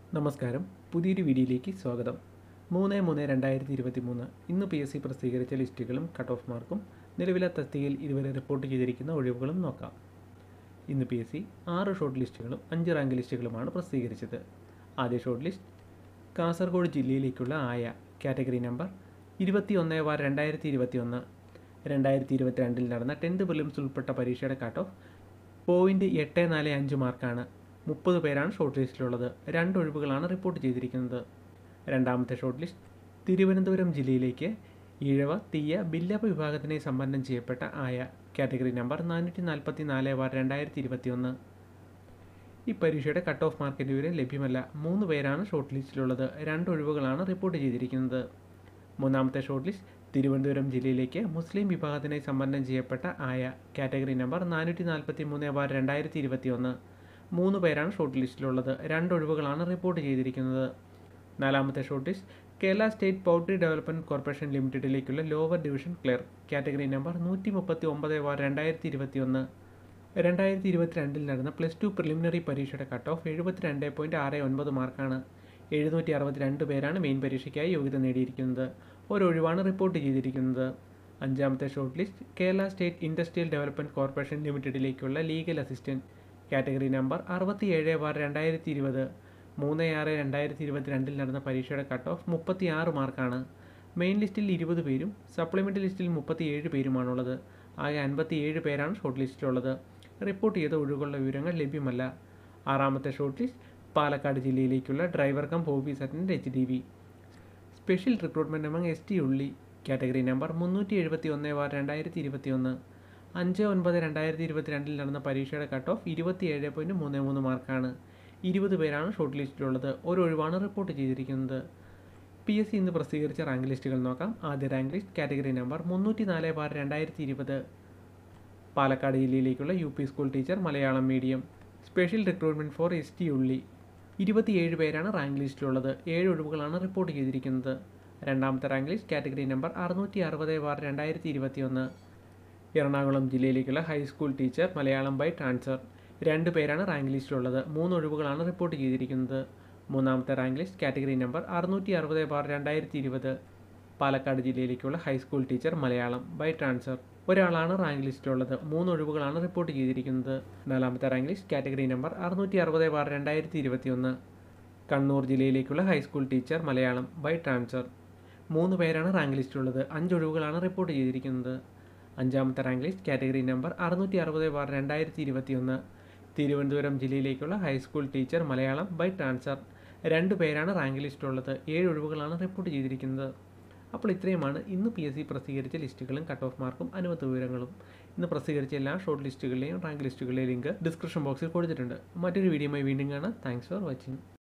നമസ്കാരം പുതിയൊരു വീഡിയോയിലേക്ക് സ്വാഗതം മൂന്ന് മൂന്ന് രണ്ടായിരത്തി ഇരുപത്തി മൂന്ന് ഇന്ന് പി എസ് സി പ്രസിദ്ധീകരിച്ച ലിസ്റ്റുകളും കട്ട് ഓഫ് മാർക്കും നിലവിലെ തസ്തികയിൽ ഇതുവരെ റിപ്പോർട്ട് ചെയ്തിരിക്കുന്ന ഒഴിവുകളും നോക്കാം ഇന്ന് പി എസ് സി ആറ് ഷോർട്ട് ലിസ്റ്റുകളും അഞ്ച് റാങ്ക് ലിസ്റ്റുകളുമാണ് പ്രസിദ്ധീകരിച്ചത് ആദ്യ ഷോർട്ട് ലിസ്റ്റ് കാസർഗോഡ് ജില്ലയിലേക്കുള്ള ആയ കാറ്റഗറി നമ്പർ ഇരുപത്തി ഒന്ന് വാർ രണ്ടായിരത്തി ഇരുപത്തി ഒന്ന് രണ്ടായിരത്തി ഇരുപത്തിരണ്ടിൽ നടന്ന ടെൻത്ത് പ്രിലിംസ് ഉൾപ്പെട്ട പരീക്ഷയുടെ കട്ട് ഓഫ് പോയിൻറ്റ് എട്ട് നാല് അഞ്ച് മാർക്കാണ് മുപ്പത് പേരാണ് ഷോർട്ട് ലിസ്റ്റിലുള്ളത് രണ്ട് ഒഴിവുകളാണ് റിപ്പോർട്ട് ചെയ്തിരിക്കുന്നത് രണ്ടാമത്തെ ഷോർട്ട് ലിസ്റ്റ് തിരുവനന്തപുരം ജില്ലയിലേക്ക് ഈഴവ തീയ ബില്ലപ്പ വിഭാഗത്തിനെ സംവരണം ചെയ്യപ്പെട്ട ആയ കാറ്റഗറി നമ്പർ നാനൂറ്റി നാൽപ്പത്തി നാല് വാർ രണ്ടായിരത്തി ഇരുപത്തി ഒന്ന് ഈ പരീക്ഷയുടെ കട്ട് ഓഫ് മാർക്കിൻ്റെ വിവരം ലഭ്യമല്ല മൂന്ന് പേരാണ് ഷോർട്ട് ലിസ്റ്റിലുള്ളത് രണ്ട് ഒഴിവുകളാണ് റിപ്പോർട്ട് ചെയ്തിരിക്കുന്നത് മൂന്നാമത്തെ ഷോർട്ട് ലിസ്റ്റ് തിരുവനന്തപുരം ജില്ലയിലേക്ക് മുസ്ലിം വിഭാഗത്തിനെ സംവരണം ചെയ്യപ്പെട്ട ആയ കാറ്റഗറി നമ്പർ നാനൂറ്റി നാൽപ്പത്തി മൂന്ന് ബാർ രണ്ടായിരത്തി ഇരുപത്തി ഒന്ന് മൂന്ന് പേരാണ് ഷോർട്ട് ലിസ്റ്റിലുള്ളത് രണ്ട് ഒഴിവുകളാണ് റിപ്പോർട്ട് ചെയ്തിരിക്കുന്നത് നാലാമത്തെ short list Kerala state poultry development corporation ലിമിറ്റഡിലേക്കുള്ള lower division clerk category number നൂറ്റി മുപ്പത്തി ഒമ്പത് ബാർ രണ്ടായിരത്തി ഇരുപത്തി ഒന്ന് രണ്ടായിരത്തി ഇരുപത്തിരണ്ടിൽ നടന്ന പ്ലസ് ടു പ്രിലിമിനറി പരീക്ഷയുടെ കട്ട് ഓഫ് എഴുപത്തിരണ്ട് പോയിൻറ്റ് ആറ് ഒൻപത് മാർക്കാണ് എഴുന്നൂറ്റി അറുപത്തിരണ്ട് പേരാണ് മെയിൻ പരീക്ഷയ്ക്കായി യോഗ്യത നേടിയിരിക്കുന്നത് ഒരൊഴിവാണ് റിപ്പോർട്ട് ചെയ്തിരിക്കുന്നത് അഞ്ചാമത്തെ short list Kerala state industrial development corporation ലിമിറ്റഡിലേക്കുള്ള ലീഗൽ അസിസ്റ്റൻറ്റ് കാറ്റഗറി നമ്പർ അറുപത്തി ഏഴ് ബാർ രണ്ടായിരത്തി ഇരുപത് മൂന്ന് ആറ് രണ്ടായിരത്തി ഇരുപത്തിരണ്ടിൽ നടന്ന പരീക്ഷയുടെ കട്ട് ഓഫ് മുപ്പത്തി ആറ് മാർക്കാണ് മെയിൻ ലിസ്റ്റിൽ ഇരുപത് പേരും സപ്ലിമെൻ്ററി ലിസ്റ്റിൽ മുപ്പത്തിയേഴ് പേരുമാണുള്ളത് ആകെ അൻപത്തിയേഴ് പേരാണ് ഷോർട്ട് ലിസ്റ്റിലുള്ളത് റിപ്പോർട്ട് ചെയ്ത ഒഴിവുകളുടെ വിവരങ്ങൾ ലഭ്യമല്ല ആറാമത്തെ ഷോർട്ട് ലിസ്റ്റ് പാലക്കാട് ജില്ലയിലേക്കുള്ള driver cum office attend H D V special recruitment among S T ഉള്ളി കാറ്റഗറി നമ്പർ മുന്നൂറ്റി എഴുപത്തി ഒന്ന് ബാർ രണ്ടായിരത്തി ഇരുപത്തി ഒന്ന് അഞ്ച് ഒൻപത് രണ്ടായിരത്തി ഇരുപത്തിരണ്ടിൽ നടന്ന പരീക്ഷയുടെ കട്ട് ഓഫ് ഇരുപത്തി ഏഴ് പോയിൻറ്റ് മൂന്ന് മൂന്ന് മാർക്കാണ് ഇരുപത് പേരാണ് ഷോർട്ട് ലിസ്റ്റിലുള്ളത് ഒരു ഒഴിവാണ് റിപ്പോർട്ട് ചെയ്തിരിക്കുന്നത് പി എസ് സി ഇന്ന് പ്രസിദ്ധീകരിച്ച റാങ്ക് ലിസ്റ്റുകൾ നോക്കാം ആദ്യ റാങ്ക് ലിസ്റ്റ് കാറ്റഗറി നമ്പർ മുന്നൂറ്റി നാല് ബാർ രണ്ടായിരത്തി ഇരുപത് പാലക്കാട് ജില്ലയിലേക്കുള്ള U P school teacher Malayalam medium special recruitment for S T ഉള്ളി ഇരുപത്തിയേഴ് പേരാണ് റാങ്ക് ലിസ്റ്റിലുള്ളത് ഏഴ് ഒഴിവുകളാണ് റിപ്പോർട്ട് ചെയ്തിരിക്കുന്നത് രണ്ടാമത്തെ റാങ്ക് ലിസ്റ്റ് കാറ്റഗറി നമ്പർ അറുന്നൂറ്റി അറുപത് ബാർ രണ്ടായിരത്തി ഇരുപത്തി ഒന്ന് എറണാകുളം ജില്ലയിലേക്കുള്ള high school teacher Malayalam by transfer രണ്ട് പേരാണ് റാങ്ക് ലിസ്റ്റിലുള്ളത് മൂന്ന് ഒഴിവുകളാണ് റിപ്പോർട്ട് ചെയ്തിരിക്കുന്നത് മൂന്നാമത്തെ റാങ്ക് ലിസ്റ്റ് കാറ്റഗറി നമ്പർ അറുന്നൂറ്റി അറുപത് ബാർ രണ്ടായിരത്തി ഇരുപത് പാലക്കാട് ജില്ലയിലേക്കുള്ള high school teacher Malayalam by transfer ഒരാളാണ് റാങ്ക് ലിസ്റ്റിലുള്ളത് മൂന്ന് ഒഴിവുകളാണ് റിപ്പോർട്ട് ചെയ്തിരിക്കുന്നത് നാലാമത്തെ റാങ്ക് ലിസ്റ്റ് കാറ്റഗറി നമ്പർ അറുന്നൂറ്റി അറുപത് ബാർ രണ്ടായിരത്തി ഇരുപത്തി ഒന്ന് കണ്ണൂർ ജില്ലയിലേക്കുള്ള high school teacher Malayalam by transfer മൂന്ന് പേരാണ് റാങ്ക് ലിസ്റ്റിലുള്ളത് അഞ്ച് ഒഴിവുകളാണ് റിപ്പോർട്ട് ചെയ്തിരിക്കുന്നത് അഞ്ചാമത്തെ റാങ്ക് ലിസ്റ്റ് കാറ്റഗറി നമ്പർ അറുന്നൂറ്റി അറുപത് ബാർ രണ്ടായിരത്തി ഇരുപത്തി ഒന്ന് തിരുവനന്തപുരം ജില്ലയിലേക്കുള്ള high school teacher Malayalam by transfer രണ്ട് പേരാണ് റാങ്ക് ലിസ്റ്റിലുള്ളത് ഏഴ് ഒഴിവുകളാണ് റിപ്പോർട്ട് ചെയ്തിരിക്കുന്നത് അപ്പോൾ ഇത്രയുമാണ് ഇന്ന് പി എസ് സി പ്രസിദ്ധീകരിച്ച ലിസ്റ്റുകളും കട്ട് ഓഫ് മാർക്കും അനുമതി വിവരങ്ങളും ഇന്ന് പ്രസിദ്ധീകരിച്ച എല്ലാ ഷോർട്ട് ലിസ്റ്റുകളുടെയും റാങ്ക് ലിസ്റ്റുകളുടെയും ലിങ്ക് ഡിസ്ക്രിപ്ഷൻ ബോക്സിൽ കൊടുത്തിട്ടുണ്ട് മറ്റൊരു വീഡിയോയുമായി വീണ്ടും കാണാം താങ്ക്സ് ഫോർ വാച്ചിങ്